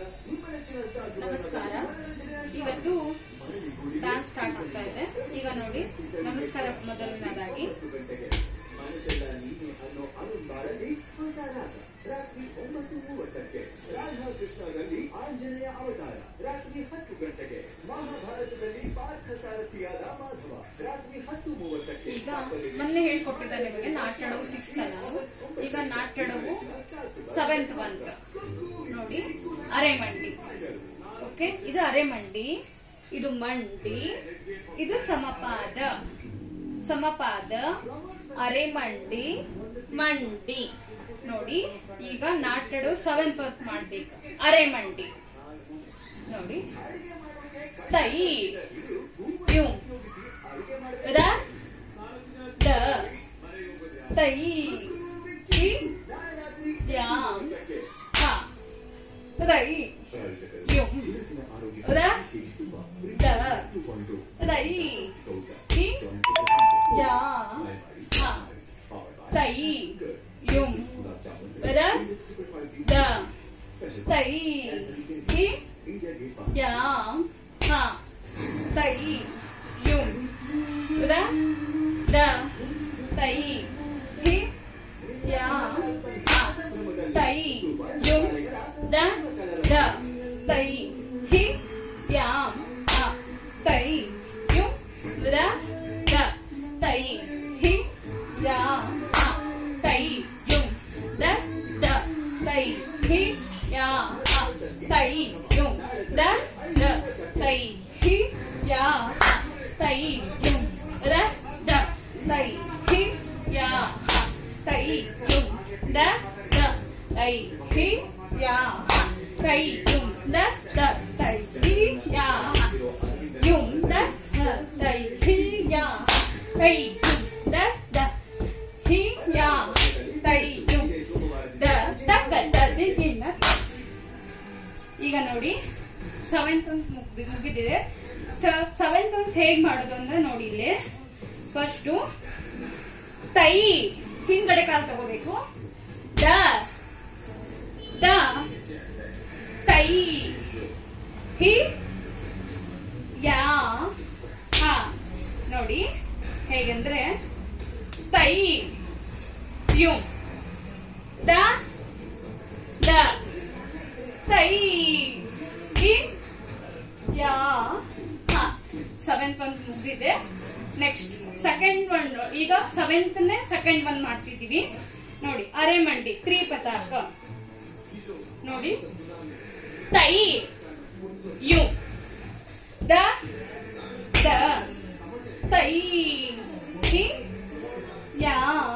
ನಮಸ್ಕಾರ ಇವತ್ತು dance start ಆಗ್ತಾ ಇದೆ ಈಗ ನೋಡಿ ನಮಸ್ಕಾರ ಮೊದಲನೇದಾಗಿ ರಾತ್ರಿ ಒಂಬತ್ತು ಮೂವತ್ತಕ್ಕೆ ರಾಧಾಕೃಷ್ಣರಲ್ಲಿ ಆಂಜನೇಯ ಅವತಾರ ರಾತ್ರಿ ಹತ್ತು ಗಂಟೆಗೆ ಮಹಾಭಾರತದಲ್ಲಿ ಪಾರ್ಥ ಸಾರಥಿಯಾದ ಮಾಧವ ರಾತ್ರಿ ಹತ್ತು ಮೂವತ್ತಕ್ಕೆ ಈಗ ಮೊನ್ನೆ ಹೇಳ್ಕೊಟ್ಟಿದ್ದೆ ನಿಮಗೆ ನಾಟ್ಯಡವು ಸಿಕ್ಸ್ ನಾನು ಈಗ ನಾಟ್ಯಡವು ಸೆವೆಂತ್ ಬಂತ ನೋಡಿ ಅರೆಮಂಡಿ ಓಕೆ ಇದು ಅರೆಮಂಡಿ ಇದು ಮಂಡಿ ಇದು ಸಮಪಾದ ಸಮಪಾದ ಅರೆಮಂಡಿ ಮಂಡಿ ನೋಡಿ ಈಗ ನಾಟ್ಯಡು ಸೆವೆಂತ್ ಬಂತ್ ಮಾಡ್ಬೇಕು ಅರೆಮಂಡಿ ನೋಡಿ ತೈ ಯು ಇದಾ ದ ತೈ ತಿ ತ್ಯಾಂ ಹ ತೈ ಯು ದ ದ ತೈ ತಿ ಯಾ ಹ ತೈ ಯುಂ ದ ದ ತೈ ತಿ ಯಾ ಹ ತೈ ಯುಂ ದ ದ ತೈ ತಿ ಯಾ ಹ ತೈ ಯುಂ ದ ದ ತೈ ಹಿ ಯಾಂ ಹ ತೈ ಯುಂ ದ ದ ತೈ ಹಿ ಯಾಂ ಹ ತೈ ಯುಂ ದ ದ ತೈ ಹಿ ಯಾ ಹ ತೈ ಯುಂ ದ ದ ತೈ ಹಿ ಯಾ ಹ ತೈ ಯುಂ ದ ದ ತೈ ಹಿ ಯಾ ಹ ತೈ ಯುಂ ದ ದ ತೈ ಹಿ ಯಾ ಹ ತೈ ಯುಂ ದ ದ ತೈ ಹಿ ಯಾ ಹ ಯುಂ ದ ದ ತೈ ಹಿ ಯಾ ಹ ತೈ ಯುಂ ದ ದ ಹಿ ಯಾ ತೈ ಯುಂ ದ ತಕ್ಕ ತದಿಗಿನ ಈಗ ನೋಡಿ ಸೆವೆಂತ್ ಮುಗ್ದಿ ಮುಗಿದಿದೆ ಸೆವೆಂತ್ ಅಂತ ಹೇಗ್ ಮಾಡೋದು ಅಂದ್ರೆ ನೋಡಿ ಇಲ್ಲಿ ಫಸ್ಟ್ ತೈ ಹಿಂದ್ಗಡೆ ಕಾಲ್ ತಗೋಬೇಕು ದ ದ ತೈ ಹಿ ಯಾ ಹ ನೋಡಿ ಹೇಗಂದ್ರೆ ತೈ ಯು ದ ದ ತೈ ಹಿ ಯಾ ಹ ಸೆವೆಂತ್ ಒಂದು ಮುಗಿದಿದೆ ನೆಕ್ಸ್ಟ್ ಸೆಕೆಂಡ್ ಒನ್ ಈಗ ಸೆವೆಂತ್ ನೇ ಸೆಕೆಂಡ್ ಒನ್ ಮಾಡ್ತಿದೀವಿ ನೋಡಿ ಅರೆಮಂಡಿ ತ್ರೀ ಪತಾಕ ನೋಡಿ ತೈ ಯು ದ ದ ತೈ ಹಿ ಯಾ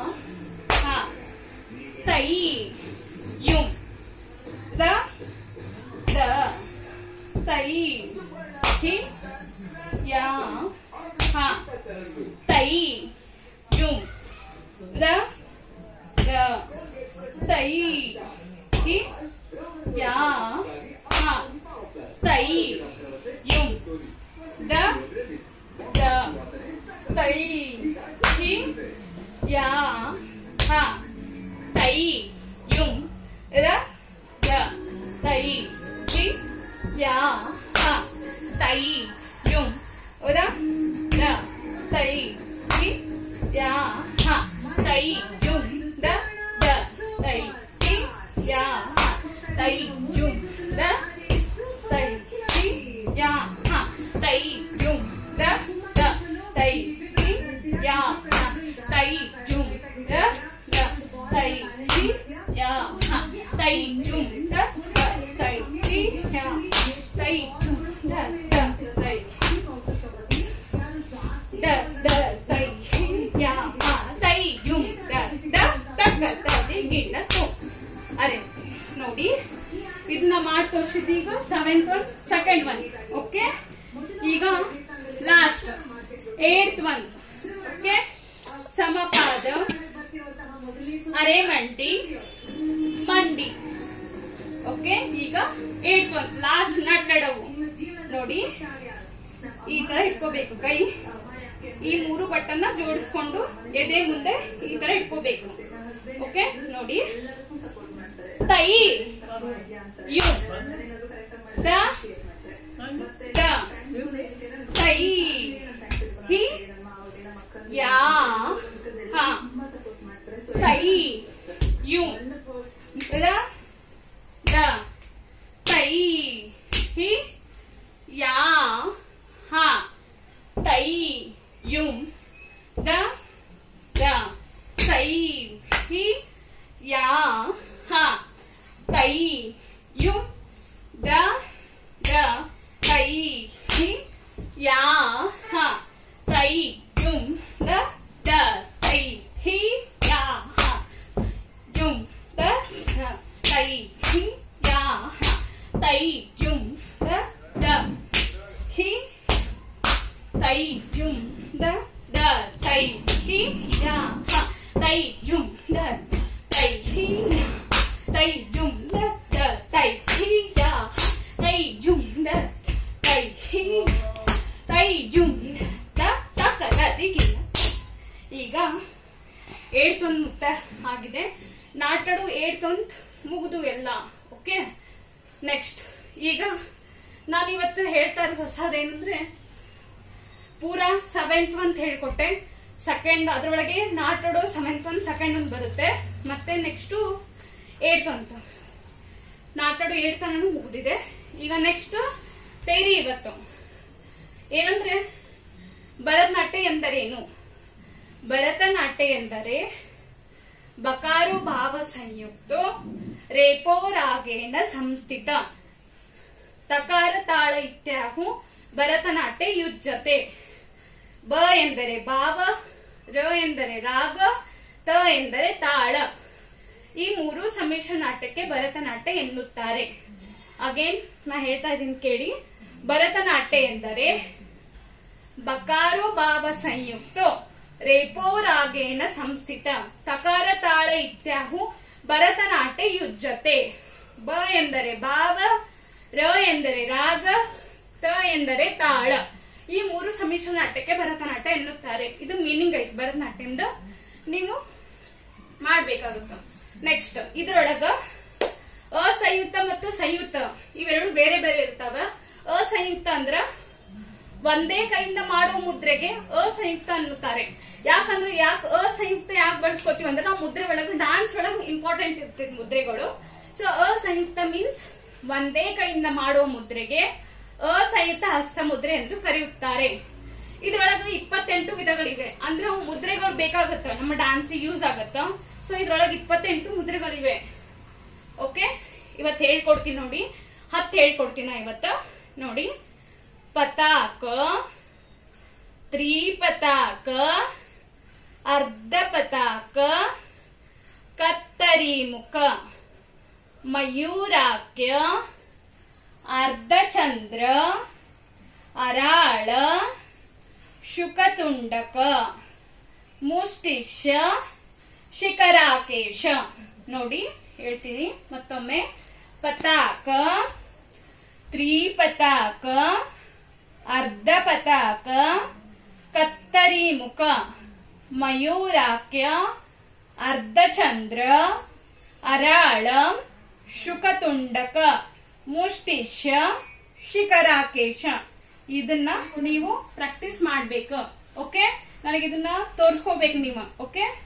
ಹ ತೈ ಯು ದ ದ ತೈ ಹಿ ಯಾ ಹ ತೈ ಯು ದ ದ ತೈ ಹಿ ಯಾ ಹ ತೈ ಯು ದ ದ ತೈ ಹಿ ಯಾ ಹ ತೈ ಯು ದ ದ ತೈ ಹಿ ಯಾ ಹ ತೈ ಯು ದ ದ ತೈ ಹಿ ಯಾ ಹ ತೈ ಯು ದ ದ ತೈ ಹಿ ಯಾ ಹ ತೈ ಯು ದ ತೈ ಹಿ ಯಾ ಹ ತೈ ಯು ದ ದ ತೈ ಹಿ ಯಾ ಹ ತೈ ಯು ದ ದ ತೈ ಹಿ ಯಾ ಹ ತೈ ಯು ದ ದ ತೈ ಹಿ ಯಾ ತೈ ಯು ದ ದ ತೈ ದ ದ ತೈ ಹಿ ಯಾ ಹ ತೈ ಯು ದ ದ ತಕ್ಕ ತದಿ ಗಿನ್ನ ತು ಅರೆ ನೋಡಿ ಇದನ್ನ ಮಾಡಿ ತೋರಿಸಿದೀಗ seventh one second one okay ಈಗ ಲಾಸ್ಟ್ ಏಟ್ ಒನ್ ಓಕೆ ಸಮಪಾದ ಅರೆಮಂಡಿ ಮಂಡಿ ಓಕೆ ಈಗ ಏಟ್ ಒನ್ ಲಾಸ್ಟ್ ನಟ್ಟಡವು ನೋಡಿ ಈ ತರ ಇಟ್ಕೋಬೇಕು ಕೈ ಈ ಮೂರು ಬಟ್ಟನ್ನ ಜೋಡಿಸ್ಕೊಂಡು ಎದೆ ಮುಂದೆ ಈ ತರ ಇಟ್ಕೋಬೇಕು ಓಕೆ ನೋಡಿ ತೈ ಯು ದ ದ ತೈ ಹಿ ಯಾ ಹ ತೈ ಯು ರ ದ ತೈ ಹಿ ಯಾ ಹ ತೈ ಯುಂ ದ ದ ತೈ ಹಿ ಯಾ ಹ ತೈ ಯುಂ ದ ದ ತೈ ಹಿ ಯಾ ಹ ತೈ ಯುಂ ದ ದ ತೈ ಹಿ ಯಾ ಹ ಜುಂ ದ ಧ ತೈ ಹಿ ಯಾ ಹ ತೈ ಜುಂ ದ ದ ಹಿ ತೈ ಜುಂ ದ ದ ತೈ ಹಿ ಯಾ ಹ ತೈ ಜುಂ ದ ತೈ ಹಿ ಯಾ ತೈ ಜುಂ ದ ದ ತೈ ಹಿ ಯಾ ಹ ತೈ ಜುಂ ದ ತೈ ಹಿ ತೈ ಜುಂ ದ ತಕ ದ ದಿಗಿನ ಈಗ ಏಡ್ತೊಂದ್ ಮುಕ್ತ ಆಗಿದೆ ನಾಟಡು ಏಡ್ತೊಂದ್ ಮುಗಿದು ಎಲ್ಲ ಓಕೆ ನೆಕ್ಸ್ಟ್ ಈಗ ನಾನಿವತ್ತು ಹೇಳ್ತಾ ಇರೋ ಹೊಸದೇನಂದ್ರೆ ಪೂರಾ ಸೆವೆಂತ್ ಅಂತ ಹೇಳ್ಕೊಟ್ಟೆ ಸೆಕೆಂಡ್ ಅದ್ರೊಳಗೆ ನಾಟಡು ಸೆವೆಂತ್ ಒನ್ ಸೆಕೆಂಡ್ ಒಂದು ಬರುತ್ತೆ ಮತ್ತೆ ನೆಕ್ಸ್ಟ್ ಏಡ್ತ್ ಅಂತ ನಾಟಡು ಏಡ್ತ್ ಅನ್ನೋದು ಮುಗಿದಿದೆ ಈಗ ನೆಕ್ಸ್ಟ್ ತೇರಿ ಇವತ್ತು ಏನಂದ್ರೆ ಭರತನಾಟ್ಯ ಎಂದರೇನು ಭರತನಾಟ್ಯ ಎಂದರೆ ಬಕಾರು ಭಾವ ಸಂಯುಕ್ತ ರೇಪೋ ರಾಗೇಣ ಸಂಸ್ಥಿತ ತಕಾರ ತಾಳ ಇತ್ಯಾಹು ಭರತನಾಟ್ಯ ಯುಜ್ಯತೆ ಬ ಎಂದರೆ ಭಾವ ರ ಎಂದರೆ ರಾಗ ತ ಎಂದರೆ ತಾಳ ಈ ಮೂರು ಸಮ್ಮಿಶ್ರ ನಾಟ್ಯಕ್ಕೆ ಭರತನಾಟ್ಯ ಎನ್ನುತ್ತಾರೆ ಅಗೇನ್ ನಾ ಹೇಳ್ತಾ ಇದ್ದೀನಿ ಕೇಳಿ ಭರತನಾಟ್ಯ ಎಂದರೆ ಬಕಾರೋ ಭಾವ ಸಂಯುಕ್ತ ರೇಪೋ ರಾಗೇಣ ಸಂಸ್ಥಿತ ತಕಾರ ತಾಳ ಇತ್ಯಾಹು ಭರತನಾಟ್ಯ ಯುಜ್ಯತೆ ಬ ಎಂದರೆ ಭಾವ ರ ಎಂದರೆ ರಾಗ ತ ಎಂದರೆ ತಾಳ ಈ ಮೂರು ಸಮ್ಮಿಶ್ರ ನಾಟ್ಯಕ್ಕೆ ಭರತನಾಟ್ಯ ಎನ್ನುತ್ತಾರೆ ಇದು ಮೀನಿಂಗ್ ಐತಿ ಭರತನಾಟ್ಯಂದ ನೀವು ಮಾಡ್ಬೇಕಾಗುತ್ತ ನೆಕ್ಸ್ಟ್ ಇದ್ರೊಳಗ ಅಸಂಯುಕ್ತ ಮತ್ತು ಸಂಯುಕ್ತ ಇವೆರಡು ಬೇರೆ ಬೇರೆ ಇರ್ತಾವ ಅಸಂಯುಕ್ತ ಅಂದ್ರ ಒಂದೇ ಕೈಯಿಂದ ಮಾಡುವ ಮುದ್ರೆಗೆ ಅಸಂಯುಕ್ತ ಅನ್ನುತ್ತಾರೆ ಯಾಕಂದ್ರೆ ಯಾಕೆ ಅಸಂಯುಕ್ತ ಯಾಕೆ ಬಳಸ್ಕೋತೀವಿ ಅಂದ್ರೆ ನಾವು ಮುದ್ರೆ ಒಳಗೆ ಡಾನ್ಸ್ ಒಳಗೆ ಇಂಪಾರ್ಟೆಂಟ್ ಇರ್ತದೆ ಮುದ್ರೆಗಳು ಸೊ ಅಸಂಯುಕ್ತ ಮೀನ್ಸ್ ಒಂದೇ ಕೈಯಿಂದ ಮಾಡುವ ಮುದ್ರೆಗೆ ಅಸಂಯುಕ್ತ ಹಸ್ತ ಮುದ್ರೆ ಎಂದು ಕರೆಯುತ್ತಾರೆ ಇದ್ರೊಳಗೆ ಇಪ್ಪತ್ತೆಂಟು ವಿಧಗಳಿವೆ ಅಂದ್ರೆ ಅವು ಮುದ್ರೆಗಳು ಬೇಕಾಗತ್ತ ನಮ್ಮ ಡಾನ್ಸ್ ಯೂಸ್ ಆಗತ್ತ ಸೊ ಇದ್ರೊಳಗೆ ಇಪ್ಪತ್ತೆಂಟು ಮುದ್ರೆಗಳಿವೆ ಓಕೆ ಇವತ್ತು ಹೇಳ್ಕೊಡ್ತೀನಿ ನೋಡಿ ಹತ್ತು ಹೇಳ್ಕೊಡ್ತೀನಿ ನಾ ಇವತ್ತು ನೋಡಿ ಪತಾಕ ತ್ರಿಪತಾಕ ಅರ್ಧ ಪತಾಕ ಕತ್ತರಿ ಮುಖ ಮಯೂರಾಕ್ಯ ಅರ್ಧಚಂದ್ರ ಅರಾಳ ಶುಕತುಂಡಕ ಮುಷ್ಟಿಷ್ಯ ಶಿಖರಾಕೇಶ ನೋಡಿ ಹೇಳ್ತೀನಿ ಮತ್ತೊಮ್ಮೆ ಪತಾಕ ತ್ರಿಪತಾಕ ಅರ್ಧ ಪತಾಕ ಕತ್ತರಿ ಮುಖ ಮಯೂರಾಕ್ಯ ಅರ್ಧಚಂದ್ರ ಅರಾಳ ಶುಕತುಂಡಕ ಮುಷ್ಟಿಷ್ಯ ಶಿಖರಾಕೇಶ ಇದನ್ನ ನೀವು ಪ್ರಾಕ್ಟೀಸ್ ಮಾಡ್ಬೇಕು ಓಕೆ ನನಗೆ ಇದನ್ನ ತೋರಿಸ್ಕೋಬೇಕು ನೀವು ಓಕೆ